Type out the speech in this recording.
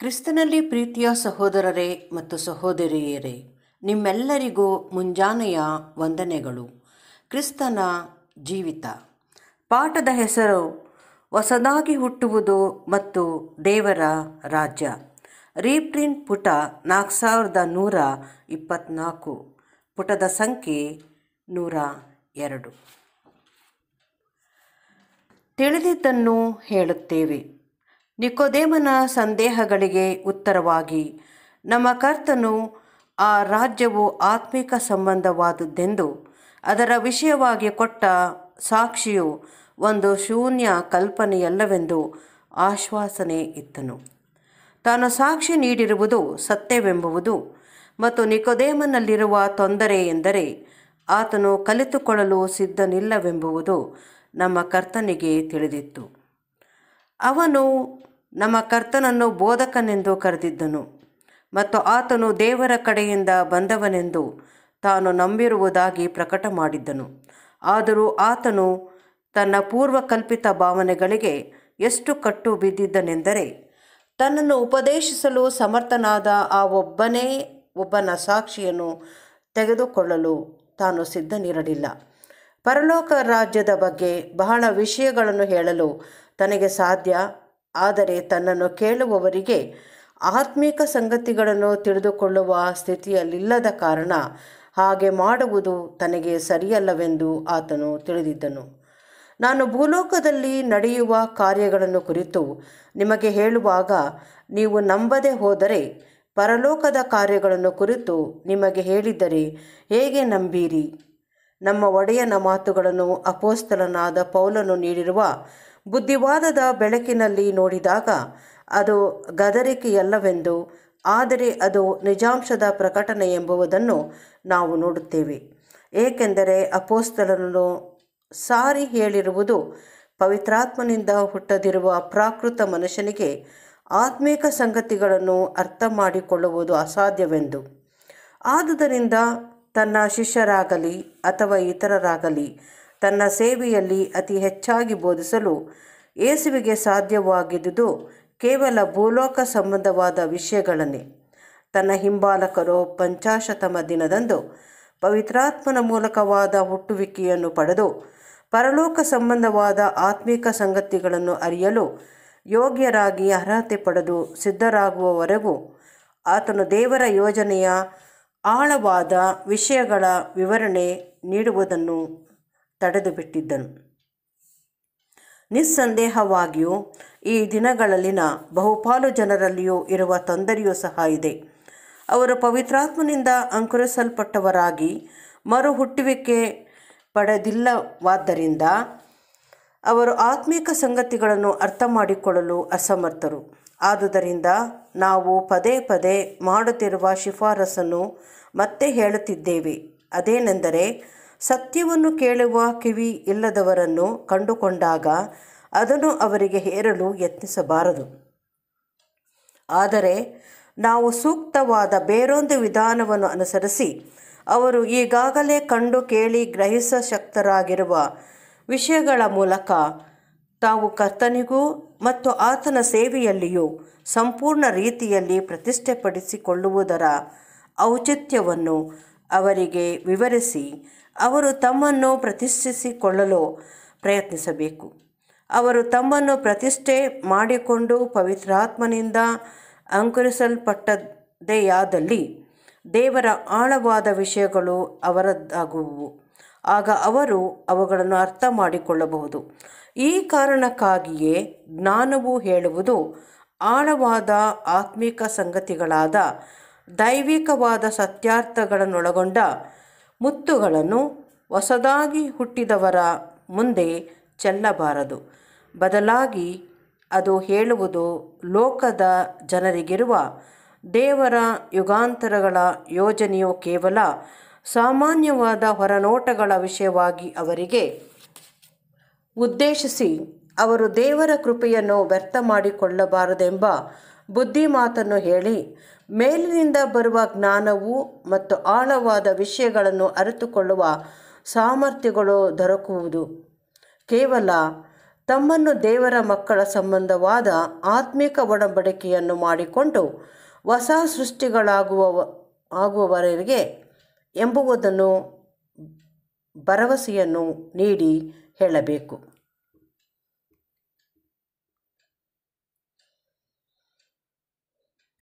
ಕ್ರಿಸ್ತನಲ್ಲಿ ಪ್ರೀತಿಯ ಸಹೋದರರೇ ಮತ್ತು ಸಹೋದರಿಯರೇ ನಿಮ್ಮೆಲ್ಲರಿಗೂ ಮುಂಜಾನೆಯ ವಂದನೆಗಳು ಕ್ರಿಸ್ತನ ಜೀವಿತ ಪಾಠದ ಹೆಸರು ಹೊಸದಾಗಿ ಹುಟ್ಟುವುದು ಮತ್ತು ದೇವರ ರಾಜ್ಯ ರೀಪ್ರಿಂಟ್ ಪುಟ ನಾಲ್ಕು ಸಾವಿರದ ನೂರ ಇಪ್ಪತ್ತ್ನಾಲ್ಕು ಪುಟದ ಸಂಖ್ಯೆ ನೂರ ಎರಡು ತಿಳಿದಿದ್ದನ್ನು ಹೇಳುತ್ತೇವೆ ನಿಕೋದೇಮನ ಸಂದೇಹಗಳಿಗೆ ಉತ್ತರವಾಗಿ ನಮ್ಮ ಕರ್ತನು ಆ ರಾಜ್ಯವು ಆತ್ಮಿಕ ಸಂಬಂಧವಾದುದೆಂದು ಅದರ ವಿಷಯವಾಗಿ ಕೊಟ್ಟ ಸಾಕ್ಷಿಯು ಒಂದು ಶೂನ್ಯ ಕಲ್ಪನೆಯಲ್ಲವೆಂದು ಆಶ್ವಾಸನೆ ಇತ್ತನು ತಾನು ಸಾಕ್ಷಿ ನೀಡಿರುವುದು ಸತ್ಯವೆಂಬುದು ಮತ್ತು ನಿಕೋದೇಮನಲ್ಲಿರುವ ತೊಂದರೆ ಎಂದರೆ ಆತನು ಕಲಿತುಕೊಳ್ಳಲು ಸಿದ್ಧನಿಲ್ಲವೆಂಬುದು ನಮ್ಮ ಕರ್ತನಿಗೆ ತಿಳಿದಿತ್ತು ಅವನು ನಮ್ಮ ಕರ್ತನನ್ನು ಬೋಧಕನೆಂದು ಕರೆದಿದ್ದನು ಮತ್ತು ಆತನು ದೇವರ ಕಡೆಯಿಂದ ಬಂದವನೆಂದು ತಾನು ನಂಬಿರುವುದಾಗಿ ಪ್ರಕಟ ಮಾಡಿದ್ದನು ಆದರೂ ಆತನು ತನ್ನ ಪೂರ್ವಕಲ್ಪಿತ ಭಾವನೆಗಳಿಗೆ ಎಷ್ಟು ಕಟ್ಟು ಬಿದ್ದಿದ್ದನೆಂದರೆ ತನ್ನನ್ನು ಉಪದೇಶಿಸಲು ಸಮರ್ಥನಾದ ಆ ಒಬ್ಬನೇ ಒಬ್ಬನ ಸಾಕ್ಷಿಯನ್ನು ತೆಗೆದುಕೊಳ್ಳಲು ತಾನು ಸಿದ್ಧನಿರಲಿಲ್ಲ ಪರಲೋಕ ರಾಜ್ಯದ ಬಗ್ಗೆ ಬಹಳ ವಿಷಯಗಳನ್ನು ಹೇಳಲು ತನಗೆ ಸಾಧ್ಯ ಆದರೆ ತನ್ನನ್ನು ಕೇಳುವವರಿಗೆ ಆತ್ಮಿಕ ಸಂಗತಿಗಳನ್ನು ತಿಳಿದುಕೊಳ್ಳುವ ಸ್ಥಿತಿಯಲ್ಲಿಲ್ಲದ ಕಾರಣ ಹಾಗೆ ಮಾಡುವುದು ತನಗೆ ಸರಿಯಲ್ಲವೆಂದು ಆತನು ತಿಳಿದಿದ್ದನು ನಾನು ಭೂಲೋಕದಲ್ಲಿ ನಡೆಯುವ ಕಾರ್ಯಗಳನ್ನು ಕುರಿತು ನಿಮಗೆ ಹೇಳುವಾಗ ನೀವು ನಂಬದೆ ಹೋದರೆ ಪರಲೋಕದ ಕಾರ್ಯಗಳನ್ನು ಕುರಿತು ನಿಮಗೆ ಹೇಳಿದರೆ ಹೇಗೆ ನಂಬೀರಿ ನಮ್ಮ ಒಡೆಯನ ಮಾತುಗಳನ್ನು ಅಪೋಸ್ತಲನಾದ ಪೌಲನು ನೀಡಿರುವ ಬುದ್ಧಿವಾದದ ಬೆಳಕಿನಲ್ಲಿ ನೋಡಿದಾಗ ಅದು ಗದರಿಕೆಯಲ್ಲವೆಂದು ಆದರೆ ಅದು ನಿಜಾಂಶದ ಪ್ರಕಟಣೆ ಎಂಬುದನ್ನು ನಾವು ನೋಡುತ್ತೇವೆ ಏಕೆಂದರೆ ಅಪೋಸ್ತಲನು ಸಾರಿ ಹೇಳಿರುವುದು ಪವಿತ್ರಾತ್ಮನಿಂದ ಹುಟ್ಟದಿರುವ ಪ್ರಾಕೃತ ಮನುಷ್ಯನಿಗೆ ಆತ್ಮೀಕ ಸಂಗತಿಗಳನ್ನು ಅರ್ಥ ಮಾಡಿಕೊಳ್ಳುವುದು ಅಸಾಧ್ಯವೆಂದು ಆದುದರಿಂದ ತನ್ನ ಶಿಷ್ಯರಾಗಲಿ ಅಥವಾ ಇತರರಾಗಲಿ ತನ್ನ ಸೇವೆಯಲ್ಲಿ ಅತಿ ಹೆಚ್ಚಾಗಿ ಬೋಧಿಸಲು ಯೇಸುವಿಗೆ ಸಾಧ್ಯವಾಗಿದ್ದುದು ಕೇವಲ ಭೂಲೋಕ ಸಂಬಂಧವಾದ ವಿಷಯಗಳನ್ನೇ ತನ್ನ ಹಿಂಬಾಲಕರು ಪಂಚಾಶತಮ ದಿನದಂದು ಪವಿತ್ರಾತ್ಮನ ಮೂಲಕವಾದ ಹುಟ್ಟುವಿಕೆಯನ್ನು ಪಡೆದು ಪರಲೋಕ ಸಂಬಂಧವಾದ ಆತ್ಮಿಕ ಸಂಗತಿಗಳನ್ನು ಅರಿಯಲು ಯೋಗ್ಯರಾಗಿ ಅರ್ಹತೆ ಪಡೆದು ಸಿದ್ಧರಾಗುವವರೆಗೂ ಆತನು ದೇವರ ಯೋಜನೆಯ ಆಳವಾದ ವಿಷಯಗಳ ವಿವರಣೆ ನೀಡುವುದನ್ನು ತಡೆದುಬಿಟ್ಟಿದ್ದನು ನಿಸ್ಸಂದೇಹವಾಗಿಯೂ ಈ ದಿನಗಳಲ್ಲಿನ ಬಹುಪಾಲು ಜನರಲ್ಲಿಯೂ ಇರುವ ತೊಂದರೆಯೂ ಸಹ ಇದೆ ಅವರು ಪವಿತ್ರಾತ್ಮನಿಂದ ಅಂಕುರಿಸಲ್ಪಟ್ಟವರಾಗಿ ಮರು ಹುಟ್ಟುವಿಕೆ ಪಡೆದಿಲ್ಲವಾದ್ದರಿಂದ ಅವರು ಆತ್ಮಿಕ ಸಂಗತಿಗಳನ್ನು ಅರ್ಥ ಮಾಡಿಕೊಳ್ಳಲು ಅಸಮರ್ಥರು ಆದುದರಿಂದ ನಾವು ಪದೇ ಪದೇ ಮಾಡುತ್ತಿರುವ ಶಿಫಾರಸನ್ನು ಮತ್ತೆ ಹೇಳುತ್ತಿದ್ದೇವೆ ಅದೇನೆಂದರೆ ಸತ್ಯವನ್ನು ಕೇಳುವ ಕಿವಿ ಇಲ್ಲದವರನ್ನು ಕಂಡುಕೊಂಡಾಗ ಅದನ್ನು ಅವರಿಗೆ ಹೇರಲು ಯತ್ನಿಸಬಾರದು ಆದರೆ ನಾವು ಸೂಕ್ತವಾದ ಬೇರೊಂದು ವಿಧಾನವನ್ನು ಅನುಸರಿಸಿ ಅವರು ಈಗಾಗಲೇ ಕಂಡು ಕೇಳಿ ಗ್ರಹಿಸ ಶಕ್ತರಾಗಿರುವ ವಿಷಯಗಳ ಮೂಲಕ ತಾವು ಕರ್ತನಿಗೂ ಮತ್ತು ಆತನ ಸೇವೆಯಲ್ಲಿಯೂ ಸಂಪೂರ್ಣ ರೀತಿಯಲ್ಲಿ ಪ್ರತಿಷ್ಠೆಪಡಿಸಿಕೊಳ್ಳುವುದರ ಔಚಿತ್ಯವನ್ನು ಅವರಿಗೆ ವಿವರಿಸಿ ಅವರು ತಮ್ಮನ್ನು ಪ್ರತಿಷ್ಠಿಸಿಕೊಳ್ಳಲು ಪ್ರಯತ್ನಿಸಬೇಕು ಅವರು ತಮ್ಮನ್ನು ಪ್ರತಿಷ್ಠೆ ಮಾಡಿಕೊಂಡು ಪವಿತ್ರಾತ್ಮನಿಂದ ಅಂಕುರಿಸಲ್ಪಟ್ಟದೆಯಾದಲ್ಲಿ ದೇವರ ಆಳವಾದ ವಿಷಯಗಳು ಅವರದ್ದಾಗುವು ಆಗ ಅವರು ಅವುಗಳನ್ನು ಅರ್ಥ ಮಾಡಿಕೊಳ್ಳಬಹುದು ಈ ಕಾರಣಕ್ಕಾಗಿಯೇ ಜ್ಞಾನವು ಹೇಳುವುದು ಆಳವಾದ ಆತ್ಮಿಕ ಸಂಗತಿಗಳಾದ ದೈವಿಕವಾದ ಸತ್ಯಾರ್ಥಗಳನ್ನೊಳಗೊಂಡ ಮುತ್ತುಗಳನ್ನು ಹೊಸದಾಗಿ ಹುಟ್ಟಿದವರ ಮುಂದೆ ಚೆಲ್ಲಬಾರದು ಬದಲಾಗಿ ಅದು ಹೇಳುವುದು ಲೋಕದ ಜನರಿಗಿರುವ ದೇವರ ಯುಗಾಂತರಗಳ ಯೋಜನೆಯು ಕೇವಲ ಸಾಮಾನ್ಯವಾದ ಹೊರನೋಟಗಳ ವಿಷಯವಾಗಿ ಅವರಿಗೆ ಉದ್ದೇಶಿಸಿ ಅವರು ದೇವರ ಕೃಪೆಯನ್ನು ವ್ಯರ್ಥ ಮಾಡಿಕೊಳ್ಳಬಾರದೆಂಬ ಬುದ್ಧಿ ಮಾತನ್ನು ಹೇಳಿ ಮೇಲಿನಿಂದ ಬರುವ ಜ್ಞಾನವು ಮತ್ತು ಆಳವಾದ ವಿಷಯಗಳನ್ನು ಅರಿತುಕೊಳ್ಳುವ ಸಾಮರ್ಥ್ಯಗಳು ದೊರಕುವುದು ಕೇವಲ ತಮ್ಮನ್ನು ದೇವರ ಮಕ್ಕಳ ಸಂಬಂಧವಾದ ಆತ್ಮಿಕ ಒಡಂಬಡಿಕೆಯನ್ನು ಮಾಡಿಕೊಂಡು ಹೊಸ ಸೃಷ್ಟಿಗಳಾಗುವ ಆಗುವವರೆಗೆ ಎಂಬುವುದನ್ನು ಭರವಸೆಯನ್ನು ನೀಡಿ ಹೇಳಬೇಕು